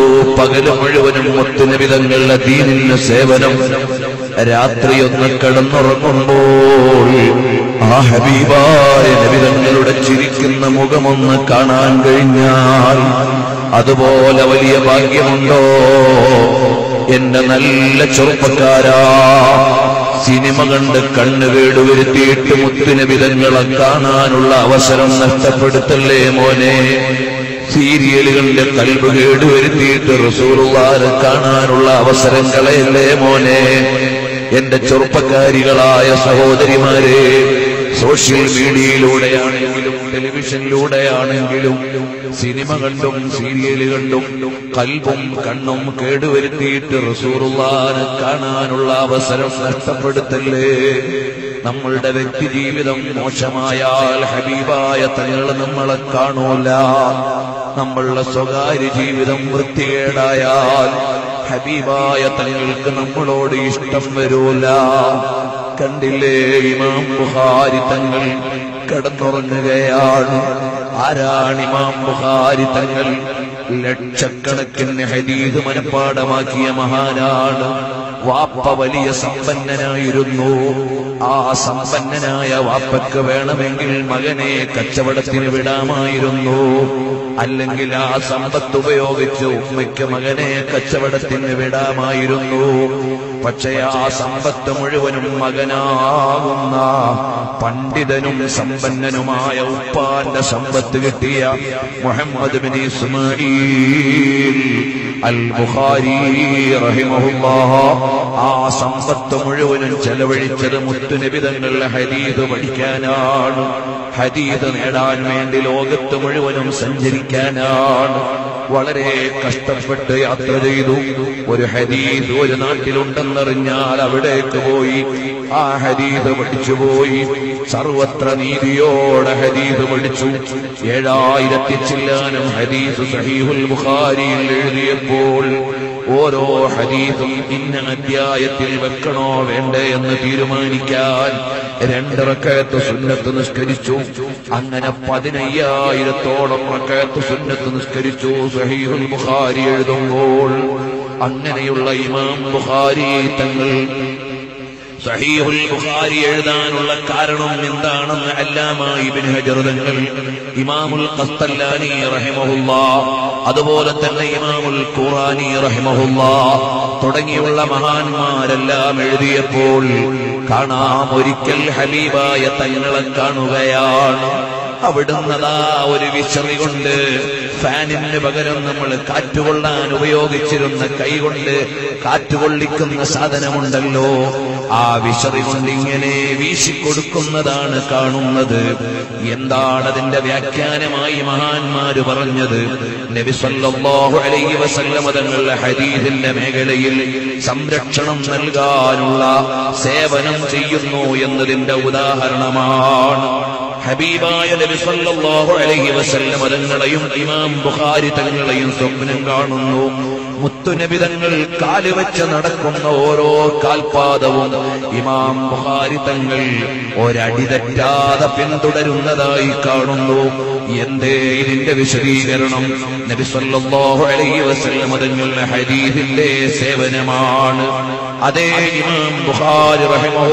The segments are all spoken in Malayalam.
പകല് മുഴുവനും മുത്തുനിബിതങ്ങളുടെ ദീനിന് സേവനം രാത്രി ഒന്ന് കിടന്നുറങ്ങുമ്പോൾ ആ ഹബീബായ നബിതങ്ങളുടെ ചിരിക്കുന്ന മുഖമൊന്ന് കാണാൻ കഴിഞ്ഞാൽ അതുപോലെ വലിയ ഭാഗ്യമുണ്ടോ എന്റെ നല്ല ചെറുപ്പക്കാരാ സിനിമ കണ്ട് കണ്ണ് കേടുവരുത്തിയിട്ട് മുത്തുനബിതങ്ങളെ കാണാനുള്ള അവസരം നഷ്ടപ്പെടുത്തല്ലേ മോനെ സീരിയലുകളുടെ കൽബ് കേടുവരുത്തിയിട്ട് റസൂറുവാരെ കാണാനുള്ള അവസരം കളയല്ലേ മോനെ എന്റെ ചെറുപ്പക്കാരികളായ സഹോദരിമാരെ സോഷ്യൽ മീഡിയയിലൂടെയാണെങ്കിലും ടെലിവിഷനിലൂടെയാണെങ്കിലും സിനിമ കണ്ടും സീരിയൽ കണ്ടും കൽബും കണ്ണും കേടുവരുത്തിയിട്ട് റസൂറുള്ളാനെ കാണാനുള്ള അവസരം നഷ്ടപ്പെടുത്തല്ലേ നമ്മളുടെ വ്യക്തി ജീവിതം മോശമായാൽ ഹബീബായ തങ്ങൾ നമ്മളെ കാണൂല നമ്മളുടെ സ്വകാര്യ ജീവിതം വൃത്തികേടായാൽ ഹബീബായ തങ്ങൾക്ക് നമ്മളോട് ഇഷ്ടം വരൂല കണ്ടില്ലേ ഇമാം ബുഹാരി തങ്ങൾ കിടന്നുറങ്ങുകയാണ് ആരാണ് ഇമാം ബുഹാരി തങ്ങൾ ലക്ഷക്കണക്കിന് ഹദീദ് മനപ്പാടമാക്കിയ മഹാനാണ് വാപ്പ വലിയ സമ്പന്നനായിരുന്നു ആ സമ്പന്നനായ വാപ്പയ്ക്ക് വേണമെങ്കിൽ മകനെ കച്ചവടത്തിന് വിടാമായിരുന്നു അല്ലെങ്കിൽ ആ സമ്പത്ത് ഉപയോഗിച്ച് ഉമ്മയ്ക്ക് മകനെ കച്ചവടത്തിന് വിടാമായിരുന്നു പക്ഷേ ആ സമ്പത്ത് മുഴുവനും മകനാകുന്ന പണ്ഡിതനും സമ്പന്നനുമായ ഉപ്പാന്റെ സമ്പത്ത് കിട്ടിയ Muhammad bin Ismail al Bukhari റഹിമഹുല്ലാഹ് ആ സമ്പത്ത് മുഴുവനും ചെലവഴിച്ചത് മുത്തുനിബിതങ്ങളുടെ ഹദീദ് പഠിക്കാനാണ് ഹദീദ് നേടാൻ വേണ്ടി ലോകത്ത് മുഴുവനും സഞ്ചരിക്കാനാണ് വളരെ കഷ്ടപ്പെട്ട് യാത്ര ചെയ്തു ഒരു ഹദീദ് ഒരു നാട്ടിലുണ്ടെന്നറിഞ്ഞാൽ അവിടേക്ക് പോയി ആ ഹദീദ് പഠിച്ചുപോയി സർവത്ര നീതിയോടെ ഹദീദ് പഠിച്ചു ഏഴായിരത്തി ചില്ലാനം ഹദീസ് സഹീഹുൽ ബുഖാരിയിൽ എഴുതിയപ്പോൾ ഓരോ ഹദീസും ഇന്ന അധ്യായത്തിൽ വെക്കണോ വേണ്ടേ എന്ന് തീരുമാനിക്കാൻ രണ്ടിറക്കയത്ത് സുന്നത്ത് നിസ്കരിച്ചു അങ്ങനെ പതിനയ്യായിരത്തോളം റക്കയത്ത് സുന്നത്ത് നിസ്കരിച്ചു സഹീഹുൽ ബുഖാരി എഴുതുമ്പോൾ അങ്ങനെയുള്ള ഇമാം ബുഖാരി തങ്ങൾ സഹീഹുൽ ബുഖാരി എഴുതാനുള്ള കാരണം എന്താണെന്ന് അല്ലാമ ഇബ്നു ഹജർ തങ്ങൾ ഇമാമുൽ ഖസ്തല്ലാനി റഹിമഹുല്ലാ അതുപോലെ തന്നെ ഇമാമുൽ ഖുറാനി റഹിമഹുല്ലാ തുടങ്ങിയുള്ള മഹാന്മാരെല്ലാം എഴുതിയപ്പോൾ കാണാം ഒരിക്കൽ ഹബീബായ തങ്ങളെ കാണുകയാണ് അവിടുന്നതാ ഒരു വിശറി കൊണ്ട് ഫാനിന് പകരം നമ്മൾ കാറ്റുകൊള്ളാൻ ഉപയോഗിച്ചിരുന്ന കൈകൊണ്ട് കാറ്റുകൊള്ളിക്കുന്ന സാധനമുണ്ടല്ലോ ആ വിശറി കൊണ്ട് ഇങ്ങനെ വീശിക്കൊടുക്കുന്നതാണ് കാണുന്നത് എന്താണ് അതിന്റെ വ്യാഖ്യാനമായി മഹാന്മാര് പറഞ്ഞത് നബി സല്ലല്ലാഹു അലൈഹി വസല്ലമ തങ്ങളുടെ ഹദീസിന്റെ മേഖലയിൽ സംരക്ഷണം നൽകാനുള്ള സേവനം ചെയ്യുന്നു എന്നതിന്റെ ഉദാഹരണമാണ് ഹബീബായ നബി സല്ലല്ലാഹു അലൈഹി വസല്ലം തങ്ങളെയും ഇമാം ബുഖാരി തങ്ങളെയും സ്വപ്നം കാണുന്നു മുത്തുനബി തങ്ങൾ കാലുവെച്ച് നടക്കുന്ന ഓരോ കാൽപാദവും ഇമാം ബുഖാരി തങ്ങൾ ഒരടി തെറ്റാതെ പിന്തുടരുന്നതായി കാണുന്നു എന്തേ ഇതിന്റെ വിശദീകരണം നബി സല്ലല്ലാഹു അലൈഹി വസല്ലം തങ്ങളുടെ ഹദീസിന്റെ സേവനമാണ് അതേ ഇമാം ബുഖാരി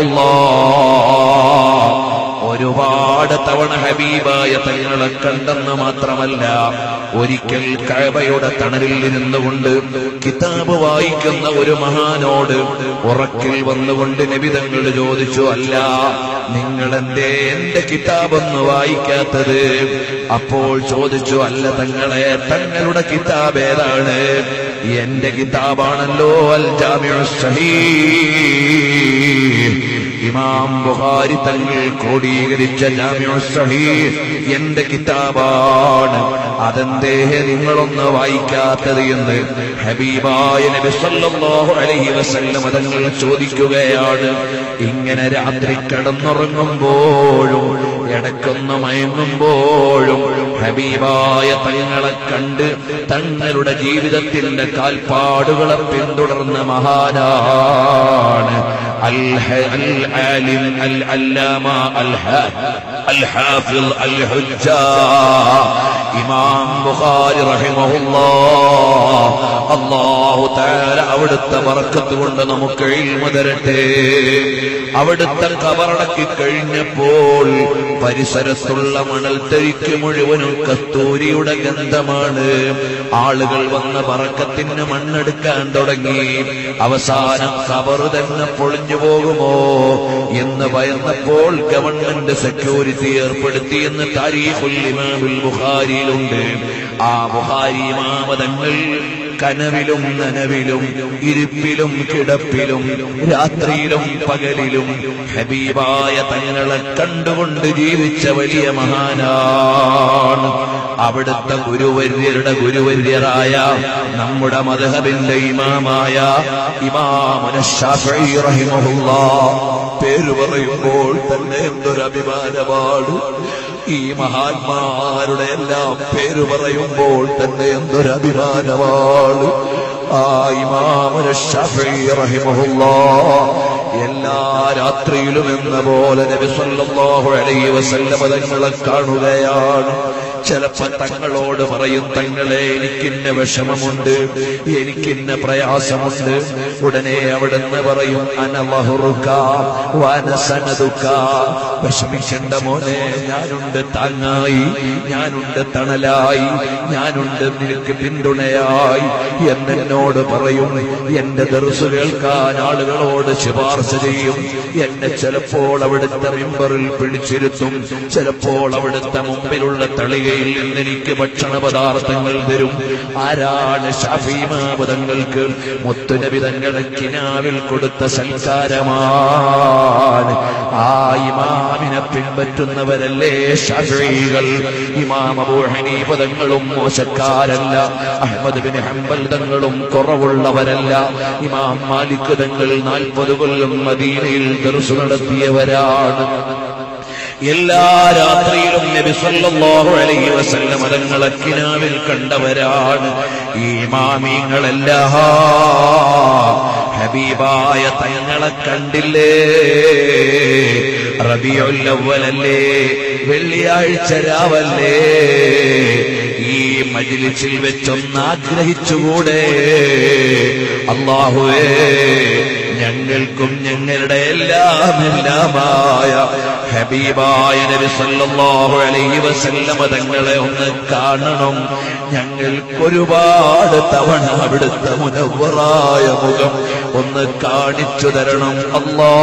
റഹിമഹുല്ലാഹ് ഒരുപാട് തവണ ഹബീബായ തങ്ങളെ കണ്ടെന്ന് മാത്രമല്ല ഒരിക്കൽ കഴബയുടെ തണലിൽ ഇരുന്നുകൊണ്ട് കിതാബ് വായിക്കുന്ന ഒരു മഹാനോട് ഉറക്കിൽ വന്നുകൊണ്ട് നബിതങ്ങൾ ചോദിച്ചു അല്ല നിങ്ങൾ എന്തേ എന്റെ കിതാബൊന്ന് വായിക്കാത്തത് അപ്പോൾ ചോദിച്ചു അല്ല തങ്ങളെ തങ്ങളുടെ കിതാബ് ഏതാണ് എന്റെ കിതാബാണല്ലോ അൽ ജാമിഉ സഹീഹ് ഇമാം ബുഖാരി തങ്ങൾ ക്രോഡീകരിച്ച ജാമിഉ സഹീഹ് എന്റെ കിതാബാണ് അതെന്തേ നിങ്ങളൊന്ന് വായിക്കാത്തത് എന്ന് ഹബീബായ നബി സല്ലല്ലാഹു അലൈഹി വസല്ലം തങ്ങൾ ചോദിക്കുകയാണ് ഇങ്ങനെ രാത്രി കിടന്നുറങ്ങുമ്പോഴും ഇടക്കൊന്ന് മയങ്ങുമ്പോഴും ഹബീബായ തങ്ങളെ കണ്ട് തങ്ങളുടെ ജീവിതത്തിന്റെ കാൽപ്പാടുകളെ പിന്തുടർന്ന മഹാനാണ് الح- العالم العلامة الح- الحافظ الحجة إمام بخاري رحمه الله അവിടുത്തെ വറക്കത്ത് കൊണ്ട് നമുക്ക് എഴുമ തരട്ടെ അവിടുത്തെ കബറടക്കി കഴിഞ്ഞപ്പോൾ പരിസരത്തുള്ള മണൽത്തരിക്ക് മുഴുവനും കസ്തൂരിയുടെ ഗന്ധമാണ് ആളുകൾ വന്ന പറക്കത്തിന് മണ്ണെടുക്കാൻ തുടങ്ങി അവസാനം കബറ് തന്നെ പൊളിഞ്ഞു പോകുമോ എന്ന് ഭയന്നപ്പോൾ ഗവൺമെന്റ് സെക്യൂരിറ്റി ഏർപ്പെടുത്തി എന്ന് താരീഖുൽ ഇമാമുൽ ബുഖാരിയിലുണ്ട് ആ ബുഖാരി ഇമാമതങ്ങൾ കനവിലും നനവിലും ഇരിപ്പിലും കിടപ്പിലും രാത്രിയിലും പകലിലും ഹബീബായ തങ്ങളെ കണ്ടുകൊണ്ട് ജീവിച്ച വലിയ മഹാനാണ് അവിടുത്തെ ഗുരുവര്യരുടെ ഗുരുവര്യരായ നമ്മുടെ മധുഹബിന്റെ ഇമാമായ ഇമാമുനഷാഫി റഹിമഹുള്ള പേര് പറയുമ്പോൾ തന്നെ എന്തൊരു അഭിമാനമാണ് ഈ മഹാന്മാരുടെ എല്ലാം പേര് പറയുമ്പോൾ തന്നെ എന്തൊരു അഭിമാനമാണ് ആ ഇമാമുനഷാഫി റഹിമഹുള്ള എല്ലാ രാത്രിയിലും എന്ന പോലെ നബി സല്ലല്ലാഹു അലൈഹി വസല്ലമ തങ്ങളെ കാണുകയാണ് ചിലപ്പോ തങ്ങളോട് പറയും തങ്ങളെ എനിക്കിന്ന വിഷമമുണ്ട് എനിക്കിന്ന പ്രയാസമുണ്ട് ഉടനെ അവിടുന്ന് പറയും അനവഹുറുക്ക വനസനതുക്ക വിഷമിക്കേണ്ട മോനെ ഞാനുണ്ട് താങ്ങായി ഞാനുണ്ട് തണലായി ഞാനുണ്ട് നിനക്ക് പിന്തുണയായി എന്നെന്നോട് പറയും എന്റെ ദർസ് കേൾക്കാൻ ആളുകളോട് ശുപാർശ ചെയ്യും എന്നെ ചിലപ്പോൾ അവിടുത്തെ മിമ്പറിൽ പിടിച്ചിരുത്തും ചിലപ്പോൾ അവിടുത്തെ മുമ്പിലുള്ള തളികയിൽ നിന്ന് എനിക്ക് ഭക്ഷണ പദാർത്ഥങ്ങൾ തരും ആരാണ് ഷാഫിമാപദങ്ങൾക്ക് മുത്തുനബിതങ്ങളെ കിനാവിൽ കൊടുത്ത സൽക്കാരമാണ് ആ ഇമാമിനെ പിൻപറ്റുന്നവരല്ലേ ഷാഫികൾ ഇമാം അബൂ ഹനീഫതങ്ങളും മോശക്കാരല്ല അഹമ്മദ് ബിൻ ഹംബൽ തങ്ങളും കുറവുള്ളവരല്ല ഇമാം മാലിക് തങ്ങൾ നാൽപ്പത് കൊല്ലം മദീനയിൽ ദർശു നടത്തിയവരാണ് എല്ലാ രാത്രിയിലും നബി സല്ലല്ലാഹു അലൈഹി വസല്ലം തങ്ങളെ കിനാവിൽ കണ്ടവരാണ് ഈ മാമീങ്ങളെല്ലാം ഹബീബായ തങ്ങളെ കണ്ടില്ലേ റബിയുൽ അവ്വലല്ലേ വെള്ളിയാഴ്ച രാവല്ലേ ഈ മജിലിസിൽ വെച്ചൊന്ന് ആഗ്രഹിച്ചുകൂടെ അള്ളാഹുവേ ഞങ്ങൾക്കും ഞങ്ങളുടെ എല്ലാം എല്ലാമായ ഹബീബായ നബി സല്ലല്ലാഹു അലൈഹി വസല്ലമ തങ്ങളെ ഒന്ന് കാണണം ഞങ്ങൾക്കൊരുപാട് തവണ അവിടുത്തെ മുനവറായ മുഖം ഒന്ന് കാണിച്ചു തരണം അല്ലാ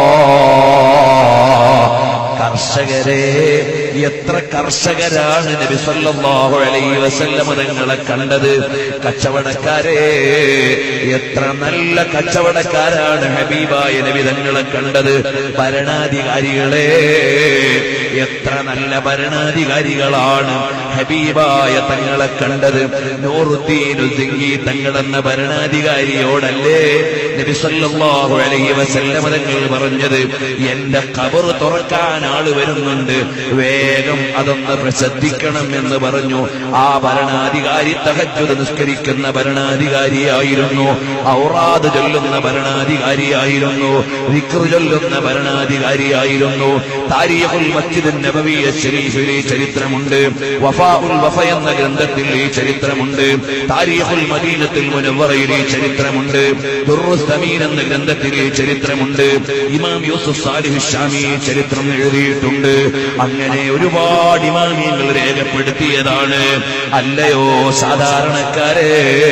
കർഷകരെ എത്ര കർഷകരാണ് നബി സല്ലല്ലാഹു അലൈഹി വസല്ലമ തങ്ങളെ കണ്ടത് കച്ചവടക്കാരെ എത്ര നല്ല കച്ചവടക്കാരാണ് ഹബീബായ നബി തങ്ങളെ കണ്ടത് ഭരണാധികാരികളെ എത്ര നല്ല ഭരണാധികാരികളാണ് ഹബീബായ തങ്ങളെ കണ്ടത് നൂറുദ്ദീനു സിംഗി തങ്ങളെന്ന ഭരണാധികാരിയോടല്ലേ നബി സല്ലല്ലാഹു അലൈഹി വസല്ലമ തങ്ങൾ പറഞ്ഞത് എന്റെ കബർ തുറക്കാൻ ആള് വരുന്നുണ്ട് വേഗം അതൊന്ന് പ്രസിദ്ധിക്കണം എന്ന് പറഞ്ഞു ആ ഭരണാധികാരി തഹജ്ജുദ് നിസ്കരിക്കുന്ന ഭരണാധികാരിയായിരുന്നു ഔറാദ് ചൊല്ലുന്ന ഭരണാധികാരിയായിരുന്നു വിക്ർ ചൊല്ലുന്ന ഭരണാധികാരിയായിരുന്നു താരീഖുൽ മസ്ജിദ് നബവിയ ശരീഫിലെ ചരിത്രമുണ്ട് വഫാഉൽ വഫ എന്ന ഗ്രന്ഥത്തിൽ ഈ ചരിത്രമുണ്ട് താരീഖുൽ മദീനത്തിൽ മുനവറയിൽ ഈ ചരിത്രമുണ്ട് ദുർറുസ് സമീൻ എന്ന ഗ്രന്ഥത്തിൽ ഈ ചരിത്രമുണ്ട് ഇമാം യൂസുഫ് സാലിഹ് ഷാമി ഈ ചരിത്രം എഴുതിയിട്ടുണ്ട് അങ്ങനെ ഒരുപാട് ഇമാമിയങ്ങൾ രേഖപ്പെടുത്തിയതാണ് അല്ലയോ സാധാരണക്കാരെ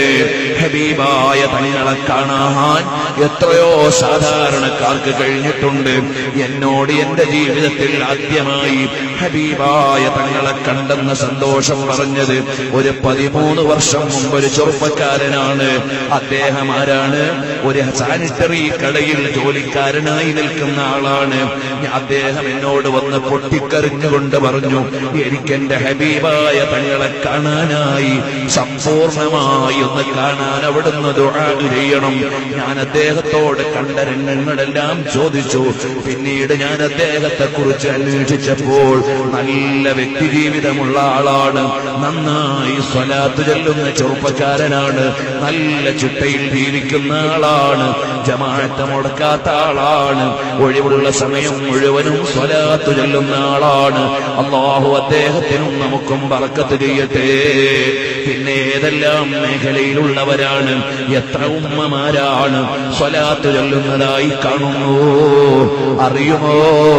ഹബീബായ തങ്ങളെ കാണാൻ എത്രയോ സാധാരണക്കാർക്ക് കഴിഞ്ഞിട്ടുണ്ട് എന്നോട് എന്റെ ജീവിതത്തിൽ ആദ്യമായി ഹബീബായ തങ്ങളെ കണ്ടെന്ന സന്തോഷം പറഞ്ഞത് ഒരു പതിമൂന്ന് വർഷം മുമ്പ് ഒരു ചെറുപ്പക്കാരനാണ് അദ്ദേഹം ആരാണ് ഒരു സാനിറ്ററി കടയിൽ ജോലിക്കാരനായി നിൽക്കുന്ന ആളാണ് അദ്ദേഹം എന്നോട് വന്ന് പൊട്ടിക്കറിഞ്ഞുകൊണ്ട് പറഞ്ഞു എനിക്കെന്റെ ഹബീബായ തങ്ങളെ കാണാനായി സമ്പൂർണമായി ഒന്ന് കാണാൻ അവിടുന്ന് ദുആ ചെയ്യണം ഞാൻ അദ്ദേഹത്തോട് കണ്ട രംഗങ്ങളെല്ലാം ചോദിച്ചു പിന്നീട് ഞാൻ അദ്ദേഹത്തെ കുറിച്ച് അന്വേഷിച്ചപ്പോൾ നല്ല വ്യക്തി ജീവിതമുള്ള ആളാണ് നന്നായി സ്വലാത്ത് ചെല്ലുന്ന ചെറുപ്പക്കാരനാണ് നല്ല ചിട്ടയിൽ ജീവിക്കുന്ന ആളാണ് ജമാഅത്ത് മുടക്കാത്ത ആളാണ് ഒഴിവുള്ള സമയം മുഴുവനും സ്വലാത്ത് ചെല്ലുന്ന ആളാണ് അള്ളാഹു അദ്ദേഹത്തിനും നമുക്കും പറക്കത്ത് ചെയ്യട്ടെ പിന്നെ ഏതെല്ലാം മേഖലയിലുള്ളവരാണ് എത്ര ഉമ്മമാരാണ് സ്വലാത്ത് ചൊല്ലുന്നതായി കാണുന്നു അറിയുമോ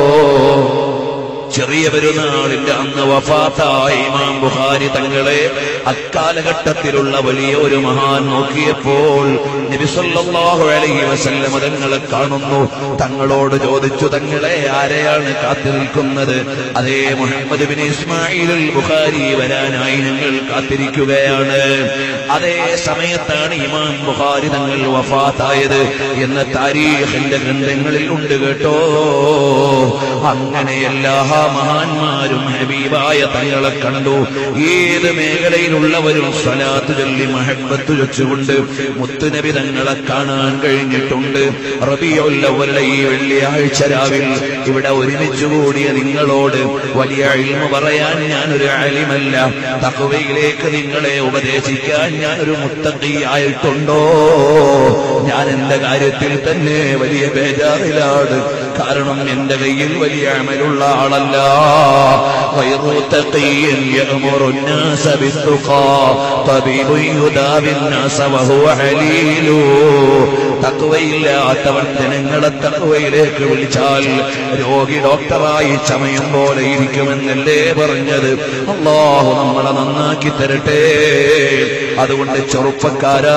ചെറിയ പെരുന്നാളിന്റെ അന്ന് വഫാത്തായ ഇമാം ബുഖാരി തങ്ങളെ അക്കാലഘട്ടത്തിലുള്ള വലിയ ഒരു മഹാൻ നോക്കിയപ്പോൾ നബി സല്ലല്ലാഹു അലൈഹി വസല്ലം തങ്ങളെ കാണുന്നു തങ്ങളോട് ചോദിച്ചു തങ്ങളെ ആരെയാണ് കാത്തു നിൽക്കുന്നത് അതേ മുഹമ്മദ് ബിൻ ഇസ്മായിലുൽ ബുഖാരി വരാനായി ഞങ്ങൾ കാത്തിരിക്കുകയാണ് അതേ സമയത്താണ് ഇമാം ബുഖാരി തങ്ങൾ വഫാത്തായത് എന്ന താരീഖിന്റെ ഗ്രന്ഥങ്ങളിൽ ഉണ്ട് കേട്ടോ അങ്ങനെ എല്ലാ മഹാന്മാരും ഹബീബായ തങ്ങളെ കണ്ടു ഏത് മേഖലയിലുള്ളവരും സ്വലാത്ത് ചൊല്ലി മഹബത്ത് വെച്ചുകൊണ്ട് മുത്തുനബി തങ്ങളെ കാണാൻ കഴിഞ്ഞിട്ടുണ്ട് റബിയുള്ളവരുടെ ഈ വെള്ളിയാഴ്ച രാവിൽ ഇവിടെ ഒരുമിച്ച് കൂടിയ നിങ്ങളോട് വലിയ അഴിമ പറയാൻ ഞാനൊരു അലിമല്ല തക്കവയിലേക്ക് നിങ്ങളെ ഉപദേശിക്കാൻ ഞാനൊരു മുത്തക്കിയായിട്ടുണ്ടോ ഞാൻ എന്റെ കാര്യത്തിൽ തന്നെ വലിയ ബേജാറിലാണ് കാരണം എന്റെ കയ്യിൽ വലിയ അമലുള്ള ആളല്ല غير تقي يأمر الناس بالتقى طبيب يداوي الناس وهو عليل തക്കവയില്ലാത്തവൻ ജനങ്ങളെ തക്കവയിലേക്ക് വിളിച്ചാൽ രോഗി ഡോക്ടറായി ചമയം പോലെ ഇരിക്കുമെന്നല്ലേ പറഞ്ഞത് അള്ളാഹു നമ്മളെ നന്നാക്കി തരട്ടെ അതുകൊണ്ട് ചെറുപ്പക്കാരാ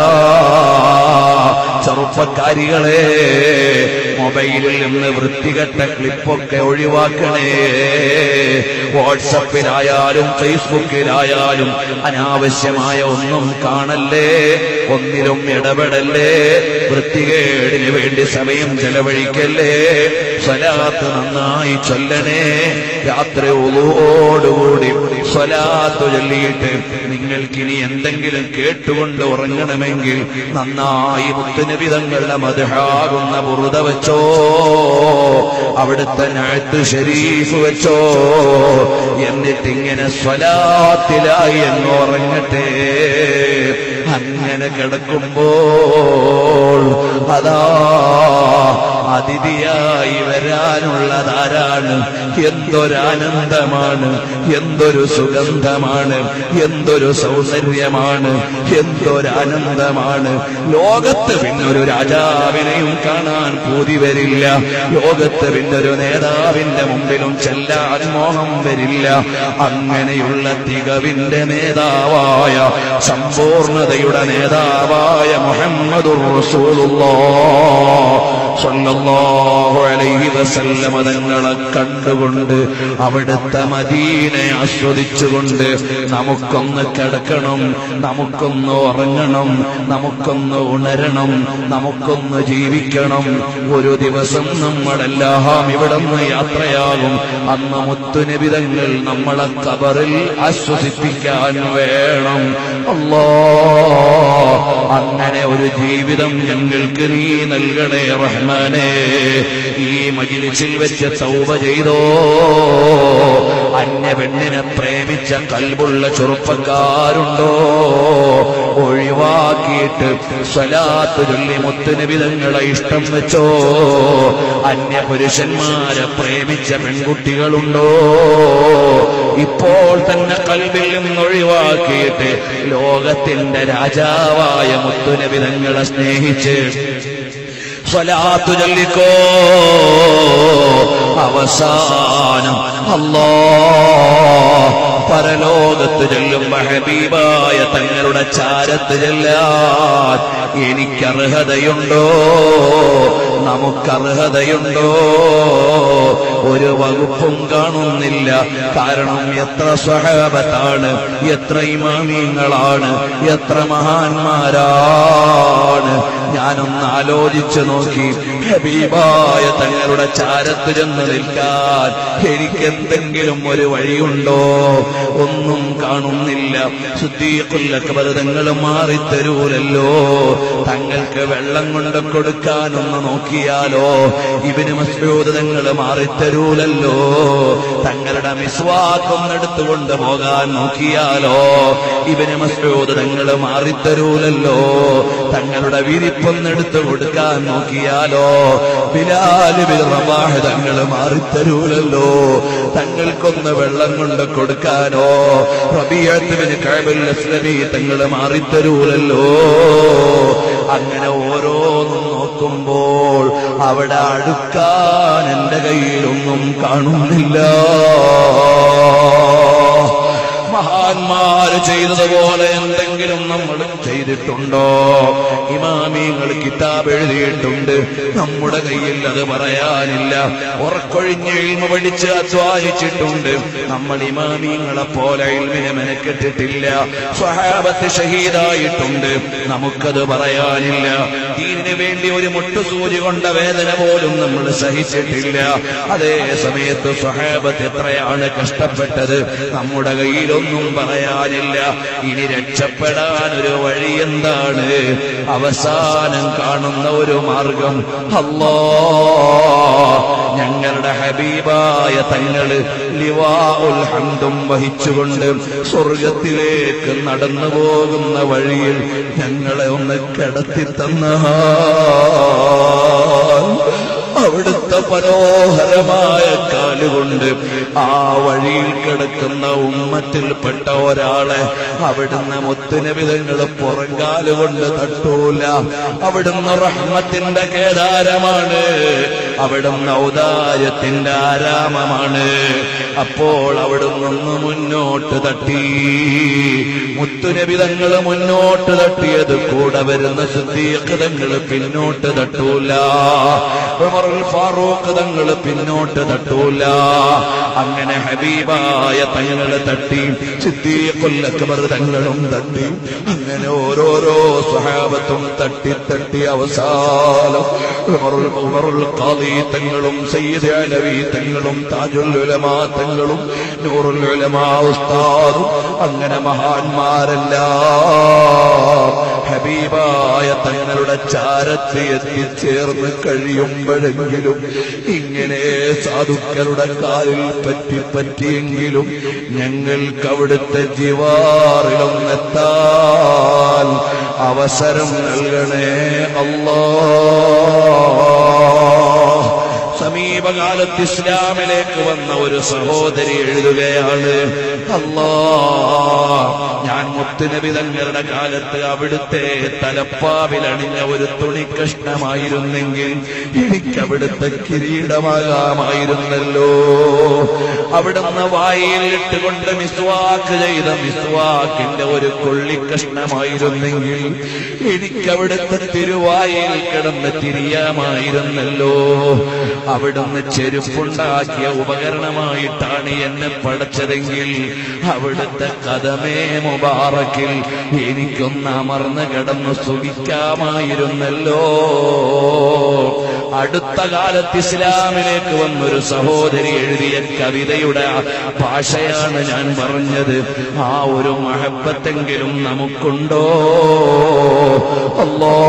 ചെറുപ്പക്കാരികളെ മൊബൈലിൽ നിന്ന് വൃത്തികെട്ട ക്ലിപ്പൊക്കെ ഒഴിവാക്കണേ വാട്സപ്പിലായാലും ഫേസ്ബുക്കിലായാലും അനാവശ്യമായ ഒന്നും കാണല്ലേ ഒന്നിലും ഇടപെടല്ലേ വൃത്തികേടിന് വേണ്ടി സമയം ചെലവഴിക്കല്ലേ സ്വലാത്ത് നന്നായി ചൊല്ലണേ രാത്രി ഒതുവോടുകൂടി സ്വലാത്ത് ചൊല്ലിയിട്ട് നിങ്ങൾക്കിനി എന്തെങ്കിലും കേട്ടുകൊണ്ട് ഉറങ്ങണമെങ്കിൽ നന്നായി മുത്തുനിബിതങ്ങളുടെ മധുഹാകുന്ന ബുറുത വെച്ചോ അവിടുത്തെ നാഴ്ത്ത് ഷരീഫ് വെച്ചോ എന്നിട്ടിങ്ങനെ സ്വലാത്തിലായി അങ്ങ് ഉറങ്ങട്ടെ അങ്ങനെ കിടക്കുമ്പോൾ അതാ അതിഥിയായി വരാനുള്ളതാരാണ് എന്തൊരാനന്ദമാണ് എന്തൊരു സുഗന്ധമാണ് എന്തൊരു സൗന്ദര്യമാണ് എന്തൊരാനന്ദമാണ് ലോകത്ത് പിന്നൊരു രാജാവിനെയും കാണാൻ പൂതി വരില്ല ലോകത്ത് പിന്നൊരു നേതാവിന്റെ മുമ്പിലും ചെല്ലാൻ മോഹം വരില്ല അങ്ങനെയുള്ള തികവിന്റെ നേതാവായ സമ്പൂർണതയുടെ നേതാവായ മുഹമ്മദുർ റസൂലുള്ളാഹ് സല്ലല്ലാഹു അലൈഹി വസല്ലമ തങ്ങളെ കണ്ടുകൊണ്ട് അവിടുത്തെ മദീനെ ആസ്വദിച്ചുകൊണ്ട് നമുക്കൊന്ന് കിടക്കണം നമുക്കൊന്ന് ഉറങ്ങണം നമുക്കൊന്ന് ഉണരണം നമുക്കൊന്ന് ജീവിക്കണം ഒരു ദിവസം നമ്മളെല്ലാം ഇവിടെ നിന്ന് യാത്രയാകും അന്ന് മുത്തുനിബിതങ്ങൾ നമ്മളെ കബറിൽ ആശ്വസിപ്പിക്കാൻ വേണം അല്ലോ അങ്ങനെ ഒരു ജീവിതം ഞങ്ങൾക്ക് നീ നൽകണേ റഹ്മാനെ ഈ മജിലിസിൽ വെച്ച് തൗബ ചെയ്തോ അന്യ പെണ്ണിനെ പ്രേമിച്ച കൽബുള്ള ചെറുപ്പക്കാരുണ്ടോ ഒഴിവാക്കിയിട്ട് സ്വലാത്ത് ചൊല്ലി മുത്തുനിബിതങ്ങളെ ഇഷ്ടം വെച്ചോ അന്യ പുരുഷന്മാരെ പ്രേമിച്ച പെൺകുട്ടികളുണ്ടോ ഇപ്പോൾ തന്നെ കൽവിൽ നിന്ന് ഒഴിവാക്കിയിട്ട് ലോകത്തിന്റെ രാജാവായ മുത്തുനബിതങ്ങളെ സ്നേഹിച്ച് സ്വലാത്തു ചൊല്ലിക്കോ അവസാനം അല്ലോ പരലോകത്ത് ചെല്ലുമ്പോ ഹബീബായ തങ്ങളുടെ ചാരത്ത് ചെല്ലാൻ എനിക്കർഹതയുണ്ടോ നമുക്കർഹതയുണ്ടോ ഒരു വകുപ്പും കാണുന്നില്ല കാരണം എത്ര സ്വഹാബത്താണ് എത്ര ഇമാമിയങ്ങളാണ് എത്ര മഹാന്മാരാണ് ഞാനൊന്ന് ആലോചിച്ചു നോക്കി ഹബീബായ തങ്ങളുടെ ചാരത്ത് ചെന്ന് നിൽക്കാൻ എനിക്കെന്തെങ്കിലും ഒരു വഴിയുണ്ടോ ഒന്നും കാണുന്നില്ല ശുദ്ധീകുല്ലക്കബർ തങ്ങൾ മാറിത്തരൂലല്ലോ തങ്ങൾക്ക് വെള്ളം കൊണ്ട് കൊടുക്കാനൊന്ന് നോക്കിയാലോ ഇവന് മസ്യൂദ് തങ്ങൾ മാറിത്തരൂലല്ലോ തങ്ങളുടെ മിസ്വാക്കൊന്നെടുത്തുകൊണ്ട് പോകാൻ നോക്കിയാലോ ഇവന് മസ്യൂദ് തങ്ങൾ മാറിത്തരൂലല്ലോ തങ്ങളുടെ വിരിപ്പൊന്നെടുത്തു കൊടുക്കാൻ നോക്കിയാലോ ബിലാല് ബിൻ റബാഹ് തങ്ങൾ മാറിത്തരൂലല്ലോ തങ്ങൾക്കൊന്ന് വെള്ളം കൊണ്ട് കൊടുക്കാനോ റബിയത്തിന് കഴബൽ അസ്ലമി തങ്ങൾ മാറിത്തരൂലല്ലോ അങ്ങനെ ഓരോന്നും നോക്കുമ്പോൾ അവിടെ അടുക്കാൻ എന്റെ കയ്യിലൊന്നും കാണുന്നില്ല മഹാന്മാര് ചെയ്തതുപോലെ എന്തെങ്കിലും നമ്മളും ചെയ്തിട്ടുണ്ടോ ഇമാമിങ്ങൾ കിതാബ് എഴുതിയിട്ടുണ്ട് നമ്മുടെ കയ്യിൽ അത് പറയാനില്ല ഉറക്കൊഴിഞ്ഞ് ഇൽമ പഠിച്ച് അധ്വാനിച്ചിട്ടുണ്ട് നമ്മൾ ഇമാമിങ്ങളെ പോലെ ഇൽമിനെ മെനക്കെട്ടിട്ടില്ല സ്വഹാബത്ത് ഷഹീദായിട്ടുണ്ട് നമുക്കത് പറയാനില്ല ദീനിന് വേണ്ടി ഒരു മുട്ടുസൂചി കൊണ്ട വേദന പോലും നമ്മൾ സഹിച്ചിട്ടില്ല അതേ സമയത്ത് സ്വഹാബത്ത് എത്രയാണ് കഷ്ടപ്പെട്ടത് നമ്മുടെ കയ്യിലൊന്നും പറയാനില്ല ഇനി രക്ഷപ്പെടാൻ ഒരു വഴി എന്താണ് അവസാനം കാണുന്ന ഒരു മാർഗം അല്ലോ ഞങ്ങളുടെ ഹബീബായ തങ്ങള് ലിവാ ഉൽ ഹന്തും വഹിച്ചുകൊണ്ട് സ്വർഗത്തിലേക്ക് നടന്നു പോകുന്ന വഴിയിൽ ഞങ്ങളെ ഒന്ന് കിടത്തി തന്നാൽ അവിടുത്തെ മനോഹരമായ കാലുകൊണ്ട് ആ വഴിയിൽ കിടക്കുന്ന ഉമ്മത്തിൽപ്പെട്ട ഒരാളെ അവിടുന്ന് മുത്തുനബിതങ്ങൾ പുറങ്കാലുകൊണ്ട് തട്ടൂല അവിടുന്ന് റഹ്മത്തിന്റെ കേദാരമാണ് അവിടുന്ന് ഔദാര്യത്തിന്റെ ആരാമമാണ് അപ്പോൾ അവിടുന്ന് മുന്നോട്ട് തട്ടി മുത്തുനബിതങ്ങൾ മുന്നോട്ട് തട്ടിയത് കൂടെ വരുന്ന ശുദ്ധീകൃതങ്ങൾ പിന്നോട്ട് തട്ടൂല ഉമറുൽ ഫാറൂഖ് തങ്ങൾ പിന്നോട്ട് തട്ടൂല അങ്ങനെ ഹബീബായ തങ്ങളെ തട്ടി സിദ്ദീഖുൽ അക്ബർ തങ്ങളും തട്ടി അങ്ങനെ ഓരോരോ സ്വഹാബത്തും തട്ടി തട്ടി അവസാനം ഉമറുൽ ഉമറുൽ ഖാദി തങ്ങളും സയ്യിദ് അലവി തങ്ങളും താജുൽ ഉലമാ തങ്ങളും നൂറുൽ ഉലമാ ഉസ്താദും അങ്ങനെ മഹാന്മാരെല്ലാം ഹബീബായ തങ്ങളുടെ ചാരത്ത് എത്തിച്ചേർന്ന് കഴിയുമ്പോഴെങ്കിലും ഇങ്ങനെ സാധുക്കളുടെ കാലിൽ പറ്റി പറ്റിയെങ്കിലും ഞങ്ങൾക്ക് അവിടുത്തെ ജീവാറിലൊന്നെത്താൻ അവസരം നൽകണേ അല്ലാ സമീപകാലത്ത് ഇസ്ലാമിലേക്ക് വന്ന ഒരു സഹോദരി എഴുതുകയാണ് അല്ലാ ഞാൻ മുത്തുനബി തങ്ങളുടെ കാലത്ത് അവിടുത്തെ തലപ്പാവിൽ അണിഞ്ഞ ഒരു തുണിക്കഷ്ണമായിരുന്നെങ്കിൽ എനിക്ക് അവിടുത്തെ കിരീടമാകാമായിരുന്നല്ലോ അവിടുന്ന് വായിൽ ഇട്ടുകൊണ്ട് മിസ്വാക്ക് ചെയ്ത മിസ്വാക്കിന്റെ ഒരു കൊള്ളിക്കഷ്ണമായിരുന്നെങ്കിൽ എനിക്ക് അവിടുത്തെ തിരുവായിൽ കിടന്ന് തിരിയാമായിരുന്നല്ലോ അവിടുന്ന് ചെരുപ്പുണ്ടാക്കിയ ഉപകരണമായിട്ടാണ് എന്നെ പടച്ചതെങ്കിൽ അവിടുത്തെ കഥമേ മുബാറക്കിൽ എനിക്കൊന്ന് അമർന്ന് കിടന്ന് സുഖിക്കാമായിരുന്നല്ലോ അടുത്ത കാലത്ത് ഇസ്ലാമിലേക്ക് വന്നൊരു സഹോദരി എഴുതിയ കവിതയുടെ ഭാഷയാണ് ഞാൻ പറഞ്ഞത് ആ ഒരു മഹബത്തെങ്കിലും നമുക്കുണ്ടോ അല്ലോ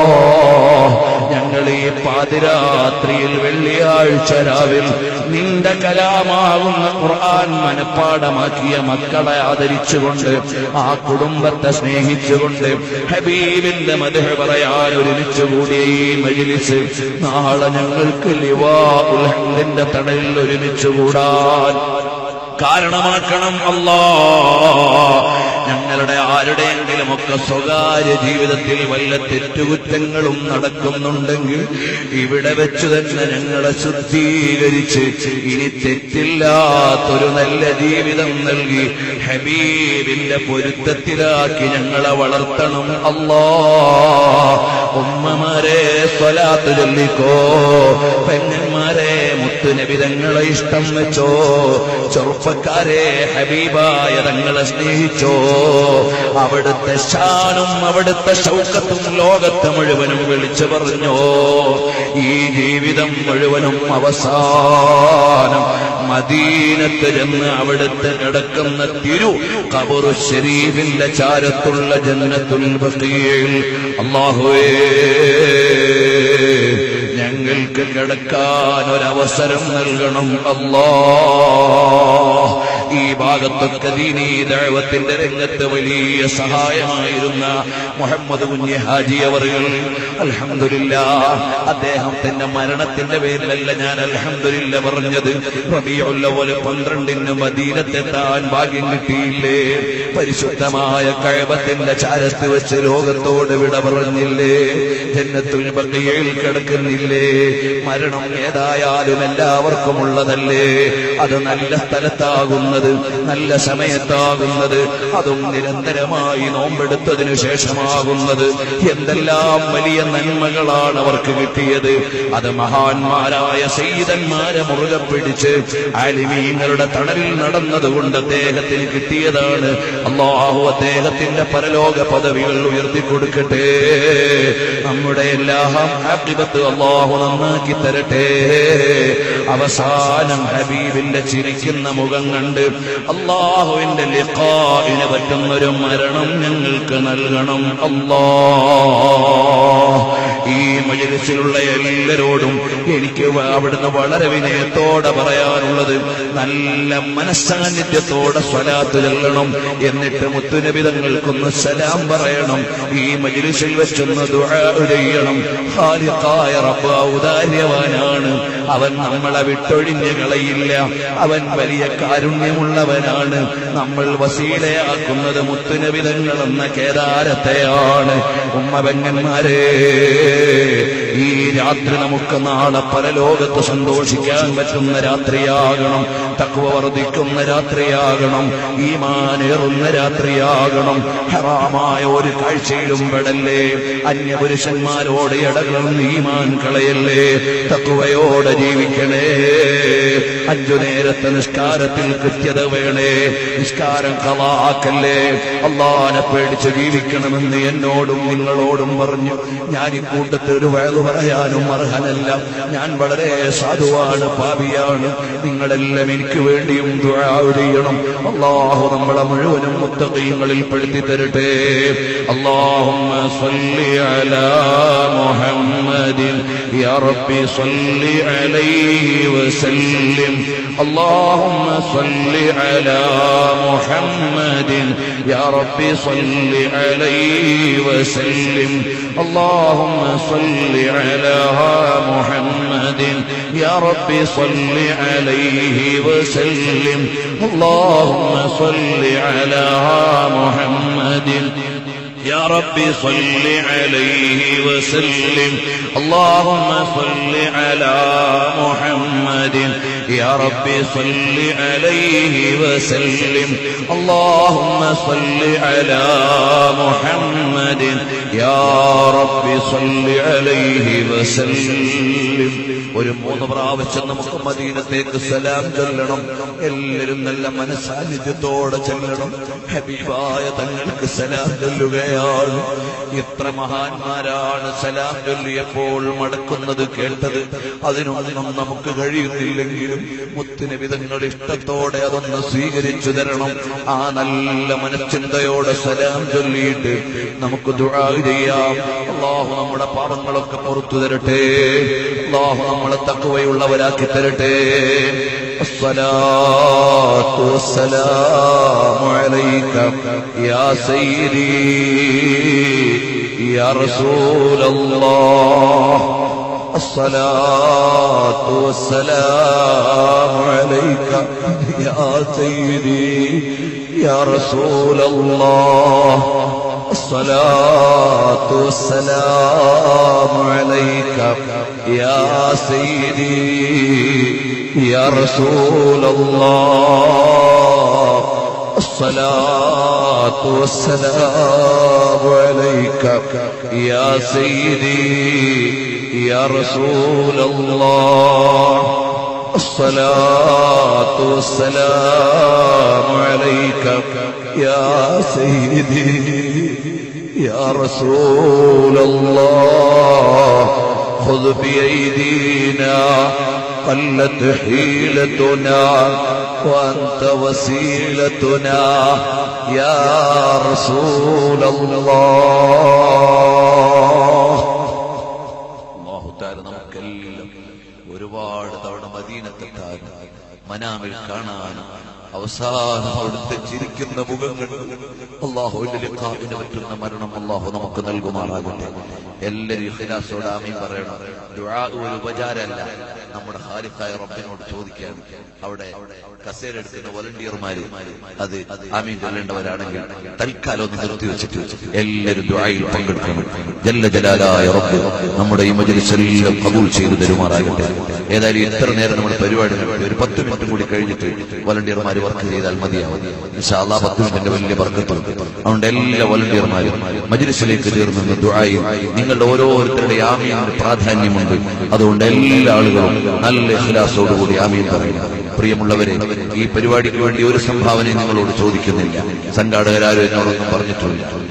ഞങ്ങൾ ഈ പാതിരാത്രിയിൽ വെള്ളിയാഴ്ച രാവിൽ നിന്റെ കലാമാകുന്ന ഖുർആൻ മനഃപ്പാടമാക്കിയ മക്കളെ ആദരിച്ചുകൊണ്ട് ആ കുടുംബത്തെ സ്നേഹിച്ചുകൊണ്ട് ഹബീബിന്റെ മധുഹ പറയാൻ ഒരുമിച്ച് കൂടിയ ഈ മജിലിസ് നാളെ ഞങ്ങൾക്ക് ലിവാ ഉൽഹന്ദിന്റെ തണലിൽ ഒരുമിച്ച് കൂടാൻ കാരണമാക്കണം അല്ലാ ഞങ്ങളുടെ ആരുടെയെങ്കിലും ഒക്കെ സ്വകാര്യ ജീവിതത്തിൽ വല്ല തെറ്റുകുറ്റങ്ങളും നടക്കുന്നുണ്ടെങ്കിൽ ഇവിടെ വെച്ച് തന്നെ ഞങ്ങളെ ശുദ്ധീകരിച്ച് ഇനി തെറ്റില്ലാത്തൊരു നല്ല ജീവിതം നൽകി ഹബീബിന്റെ പൊരുത്തത്തിലാക്കി ഞങ്ങളെ വളർത്തണം അല്ലാ ഉമ്മമാരെ സ്വലാത്ത് ചൊല്ലിക്കോ പെങ്ങന്മാരെ മുത്തുനബി തങ്ങളെ ഇഷ്ടം വെച്ചോ ചെറുപ്പക്കാരെ ഹബീബായ തങ്ങളെ സ്നേഹിച്ചോ അവിടുത്തെ ശാനും അവിടുത്തെ ശൗക്കത്തും ലോകത്തെ മുഴുവനും വിളിച്ചു പറഞ്ഞോ ഈ ജീവിതം മുഴുവനും അവസാനം മദീനത്ത് ചെന്ന് അവിടുത്തെ കിടക്കുന്ന തിരു കബറു ശരീഫിന്റെ ചാരത്തുള്ള ജന്നത്തുൽ ബഖീൽ അല്ലാഹുവേ ഞങ്ങൾക്ക് കിടക്കാൻ ഒരവസരം നൽകണം അല്ലാ ഈ ഭാഗത്തൊക്കെ ദീനീ ദൈവത്തിന്റെ രംഗത്ത് വലിയ സഹായമായിരുന്ന മുഹമ്മദ് കുഞ്ഞി ഹാജി അവറുകൾ അൽഹംദുലില്ല അദ്ദേഹത്തിന്റെ മരണത്തിന്റെ പേരിലല്ല ഞാൻ അൽഹംദുലില്ല പറഞ്ഞത് റബിയുള്ളവല് പന്ത്രണ്ടിന് മദീനത്തെത്താൻ ഭാഗ്യം കിട്ടിയില്ലേ പരിശുദ്ധമായ കഴബത്തിന്റെ ചാരത്ത് വെച്ച് ലോകത്തോട് വിട പറഞ്ഞില്ലേ ജന്നത്തുൽ ബഖിയയിൽ കിടക്കുന്നില്ലേ മരണം ഏതായാലും എല്ലാവർക്കും ഉള്ളതല്ലേ അത് നല്ല സ്ഥലത്താകുന്നത് നല്ല സമയത്താകുന്നത് അതും നിരന്തരമായി നോമ്പെടുത്തതിനു ശേഷമാകുന്നത് എന്തെല്ലാം വലിയ നന്മകളാണ് അവർക്ക് കിട്ടിയത് അത് മഹാന്മാരായ സീതന്മാരെ മുറുകെ പിടിച്ച് ആലിമീങ്ങളുടെ തണലിൽ നടന്നതുകൊണ്ട് അദ്ദേഹത്തിന് കിട്ടിയതാണ് അള്ളാഹു അദ്ദേഹത്തിന്റെ പരലോക പദവികൾ ഉയർത്തി കൊടുക്കട്ടെ നമ്മുടെ എല്ലാം ആക്കിപത്ത് അള്ളാഹു നന്നാക്കി തരട്ടെ അവസാനം ഹബീബിന്റെ ചിരിക്കുന്ന മുഖം കണ്ട് അള്ളാഹുവിന്റെ ലിഖാഇന് പറ്റുന്നൊരു മരണം ഞങ്ങൾക്ക് നൽകണം അല്ലാ ഈ മജലിസിലുള്ള എല്ലാരോടും എനിക്ക് അവിടുന്ന് വളരെ വിനയത്തോടെ പറയാനുള്ളത് നല്ല മനസ്സാന്നിധ്യത്തോടെ സ്വലാത്ത് ചെല്ലണം എന്നിട്ട് മുത്തുനബിതങ്ങൾക്കൊന്ന് സലാം പറയണം ഈ മജലിസിൽ വെച്ചൊന്ന് ദുആ ചെയ്യണം ഖാലിഖായ റബ്ബ് ഔദാര്യവാനാണ് അവൻ നമ്മളെ വിട്ടൊഴിഞ്ഞ് കളയില്ല അവൻ വലിയ കാരുണ്യമുള്ളവനാണ് നമ്മൾ വസീലയാക്കുന്നത് മുത്തുനബിതങ്ങൾ എന്ന കേദാരത്തെയാണ് ഉമ്മബെങ്ങന്മാരെ ഈ രാത്രി നമുക്ക് നാളെ പരലോകത്ത് സന്തോഷിക്കാൻ പറ്റുന്ന രാത്രിയാകണം തക്കുവ വർദ്ധിക്കുന്ന രാത്രിയാകണം ഈമാനേറുന്ന രാത്രിയാകണം ഹറാമായ ഒരു കാഴ്ചയിലും പെടല്ലേ അന്യപുരുഷന്മാരോട് ഇടകലർന്ന് ഈമാൻ കളയല്ലേ തക്കുവയോടെ ജീവിക്കണേ അഞ്ചു നേരത്തെ നിസ്കാരത്തിൽ കൃത്യത വേണേ നിസ്കാരം കളാക്കല്ലേ അള്ളാനെ പേടിച്ച് ജീവിക്കണമെന്ന് എന്നോടും നിങ്ങളോടും പറഞ്ഞു ഞാൻ ഈ കൂട്ടത്തിൽ ഒരു വയത് പറയാനും അർഹനല്ല ഞാൻ വളരെ സാധുവാണ് പാപിയാണ് നിങ്ങളെല്ലാം എനിക്ക് വേണ്ടിയും ദുആ ചെയ്യണം അള്ളാഹു നമ്മളെ മുഴുവനും മുത്തകീങ്ങളിൽ പെടുത്തി തരട്ടെ اللهم صل على محمد يا ربي صل عليه وسلم اللهم صل على محمد يا ربي صل عليه وسلم اللهم صل على محمد يا ربي صل عليه وسلم اللهم صل على محمد يا ربي صل عليه وسلم اللهم صل على محمد يا ربي صل عليه وسلم اللهم صل على محمد يا ربي صل عليه وسلم ഒരു മൂന്ന് പ്രാവശ്യം നമുക്ക് മദീനത്തേക്ക് സലാം ചൊല്ലണം എല്ലാവരും നല്ല മനസാന്നിധ്യത്തോടെ ചെല്ലണം ഹബീബായ തങ്ങൾക്ക് സലാം ചൊല്ലുകയാണ് ഇത്ര മഹാന്മാരാണ് സലാം ചൊല്ലിയപ്പോൾ മടക്കുന്നത് കേട്ടത് അതിനൊന്നും നമുക്ക് കഴിയുന്നില്ലെങ്കിലും മുത്തിന് വിധങ്ങൾ ഇഷ്ടത്തോടെ അതൊന്ന് സ്വീകരിച്ചു തരണം ആ നല്ല മനഃചിന്തയോടെ സലാം ചൊല്ലിയിട്ട് നമുക്ക് ദുആ ചെയ്യാം അള്ളാഹു നമ്മുടെ പാപങ്ങളൊക്കെ പുറത്തു തരട്ടെ അള്ളാഹു നമ്മളെ തക്കുവയുള്ളവരാക്കി തരട്ടെ الصلاة والسلام عليك يا سيدي يا رسول الله الصلاة والسلام عليك يا سيدي يا رسول الله الصلاة والسلام عليك يا سيدي يا رسول الله الصلاة والسلام عليك يا سيدي يا رسول الله الصلاة والسلام عليك يا سيدي يا رسول الله خذ بأيدينا قلت حيلتنا وأنت وسيلتنا يا رسول الله അള്ളാഹു താര നമുക്കെല്ലാം ഒരുപാട് തവണ മദീനത്തെത്താൻ മനാമിൽ കാണാൻ അവസാനം അവിടുത്തെ ചിരിക്കുന്ന മുഖങ്ങൾ അള്ളാഹുവിന്റെ ലിഖാഇന് പറ്റുന്ന മരണം അള്ളാഹു നമുക്ക് നൽകുമാറാകട്ടെ എല്ലാവരും ഇഖ്ലാസോടെ ആമീൻ പറയണം ദുആ ഒരു ഉപചാരമല്ല നമ്മുടെ ഖാലിഖായ റബ്ബിനോട് ചോദിക്കാൻ അവിടെ കസേര എടുക്കുന്ന വോളണ്ടിയർമാര് അത് ആമീൻ ചൊല്ലേണ്ടവരാണെങ്കിൽ തൽക്കാലം ഒന്ന് നിർത്തി വെച്ചിട്ട് എല്ലാവരും ദുആയിൽ പങ്കെടുക്കണം ജല്ല ജലാലായ റബ്ബ് നമ്മുടെ ഈ മജ്ലിസ് എല്ലാം കബൂൽ ചെയ്തു തരുമാറാകട്ടെ ഏതായാലും ഇത്ര നേരം നമ്മുടെ പരിപാടി നടത്തി ഒരു പത്ത് മിനിറ്റ് കൂടി കഴിഞ്ഞിട്ട് വോളണ്ടിയർമാർ വർക്ക് ചെയ്താൽ മതിയാവും ഇൻഷാ അല്ലാഹ് പത്ത് മിനിറ്റിന്റെ വലിയ ബർക്കത്തുണ്ട് അതുകൊണ്ട് എല്ലാ വോളണ്ടിയർമാരും മജ്ലിസിലേക്ക് ചേർന്ന് ദുആയിൽ നിങ്ങളുടെ ഓരോരുത്തരുടെ ആമീനിന് പ്രാധാന്യമുണ്ട് അതുകൊണ്ട് എല്ലാ ആളുകളും നല്ല ഇഖ്ലാസോടുകൂടി ആമീൻ പറയണം പ്രിയമുള്ളവരെ ഈ പരിപാടിക്ക് വേണ്ടി ഒരു സംഭാവനയും നിങ്ങളോട് ചോദിക്കുന്നില്ല സംഘാടകരാരും എന്നോടൊന്നും പറഞ്ഞിട്ടില്ല